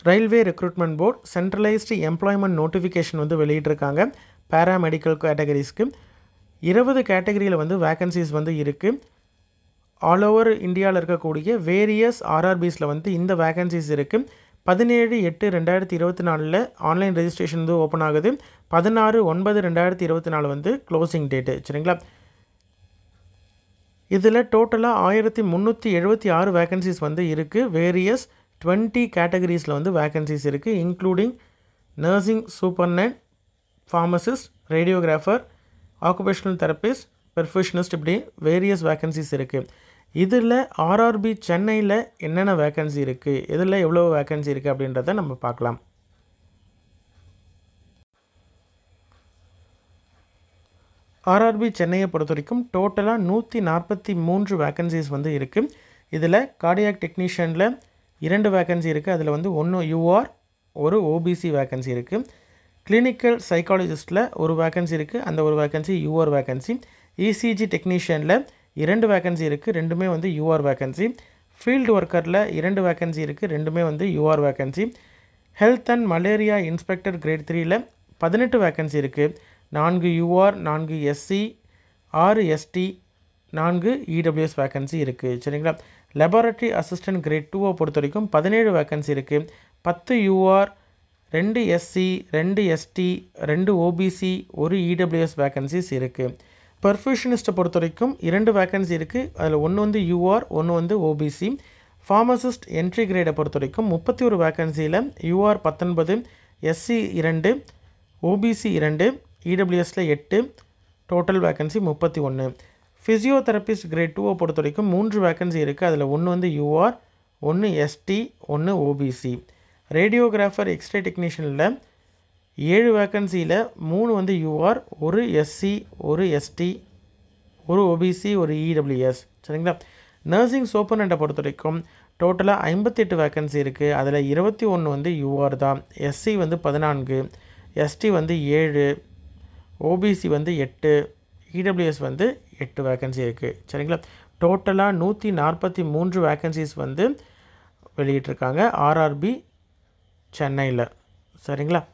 railway recruitment board centralised employment notification வந்து வெளியிட்டிருக்காங்க paramedical கேட்டகரிஸ்க்கு இருபது கேட்டகரியில் வந்து வேக்கன்சிஸ் வந்து இருக்குது ஆல் ஓவர் இந்தியாவில் இருக்கக்கூடிய வேரியஸ் ஆர்ஆர்பிஸில் வந்து இந்த வேக்கன்சிஸ் இருக்குது பதினேழு எட்டு ரெண்டாயிரத்தி இருபத்தி நாலில் ஆன்லைன் ரெஜிஸ்ட்ரேஷன் வந்து ஓப்பன் ஆகுது பதினாறு ஒன்பது ரெண்டாயிரத்தி இருபத்தி நாலு வந்து க்ளோசிங் டேட்டு சரிங்களா இதில் டோட்டலாக ஆயிரத்தி முந்நூற்றி எழுபத்தி ஆறு வேக்கன்சிஸ் வந்து இருக்குது வேரியஸ் டுவெண்ட்டி கேட்டகரிஸில் வந்து வேக்கன்சிஸ் இருக்குது including nursing superintendent pharmacist radiographer occupational therapist perfusionist இப்படி வேரியஸ் வேக்கன்சிஸ் இருக்குது இதில் ஆர்ஆர்பி சென்னையில் என்னென்ன வேக்கன்சி இருக்குது இதில் எவ்வளோ வேக்கன்சி இருக்குது அப்படின்றத நம்ம பார்க்கலாம் ஆர்ஆர்பி சென்னையை பொறுத்த வரைக்கும் டோட்டலாக நூற்றி நாற்பத்தி மூன்று வேக்கன்சிஸ் வந்து இருக்குது இதில் கார்டியாக் டெக்னீஷியனில் இரண்டு வேக்கன்சி இருக்குது அதில் வந்து ஒன்று யூஆர் ஒரு ஓபிசி வேக்கன்சி இருக்குது கிளினிக்கல் சைக்காலஜிஸ்ட்டில் ஒரு வேக்கன்சி இருக்குது அந்த ஒரு வேக்கன்சி யூஆர் வேக்கன்சி இசிஜி டெக்னீஷியனில் இரண்டு வேக்கன்சி இருக்குது ரெண்டுமே வந்து யூஆர் வேக்கன்சி ஃபீல்டு ஒர்க்கரில் இரண்டு வேக்கன்சி இருக்குது ரெண்டுமே வந்து UR vacancy health and malaria inspector grade த்ரீயில் பதினெட்டு வேக்கன்சி இருக்குது நான்கு யூஆர் நான்கு எஸ்சி ஆறு எஸ்டி நான்கு இடபிள்யூஎஸ் வேக்கன்சி இருக்குது சரிங்களா லெபார்ட்டரி அசிஸ்டன்ட் கிரேட் டூவை பொறுத்த வரைக்கும் பதினேழு வேக்கன்சி இருக்குது பத்து யூஆர் ரெண்டு எஸ்சி ரெண்டு எஸ்டி ரெண்டு ஓபிசி ஒரு இடபிள்யூஎஸ் வேக்கன்சிஸ் இருக்குது பர்ஃபியூஷனிஸ்ட்டை பொறுத்த வரைக்கும் இரண்டு வேக்கன்சி இருக்குது அதில் ஒன்று வந்து யூஆர் ஒன்று வந்து ஓபிசி ஃபார்மசிஸ்ட் என்ட்ரி கிரேடை பொறுத்த வரைக்கும் முப்பத்தி ஒரு வேக்கன்சியில் யூஆர் பத்தொன்பது எஸ்சி இரண்டு ஓபிசி இரண்டு இடபிள்யூஎஸில் எட்டு டோட்டல் வேக்கன்சி முப்பத்தி ஒன்று ஃபிசியோதெரபிஸ்ட் கிரேட் டூவை பொறுத்த வரைக்கும் மூன்று வேக்கன்சி இருக்குது அதில் ஒன்று வந்து யூஆர் ஒன்று எஸ்டி ஒன்று ஓபிசி ரேடியோகிராஃபர் எக்ஸ்ரே டெக்னீஷியனில் ஏழு வேக்கன்சியில் மூணு வந்து யூஆர் ஒரு எஸ்சி ஒரு எஸ்டி ஒரு ஓபிசி ஒரு இடபிள்யூஎஸ் சரிங்களா நர்சிங் சூப்பர்னண்டை பொறுத்த வரைக்கும் டோட்டலாக ஐம்பத்தெட்டு வேக்கன்சி இருக்குது அதில் இருபத்தி ஒன்று வந்து யூஆர் தான் எஸ்சி வந்து பதினான்கு எஸ்டி வந்து ஏழு ஓபிசி வந்து எட்டு இடபிள்யூஎஸ் வந்து எட்டு வேக்கன்சி இருக்குது சரிங்களா டோட்டலாக நூற்றி நாற்பத்தி மூன்று வேக்கன்சிஸ் வந்து வெளியிட்டிருக்காங்க ஆர்ஆர்பி சென்னையில் சரிங்களா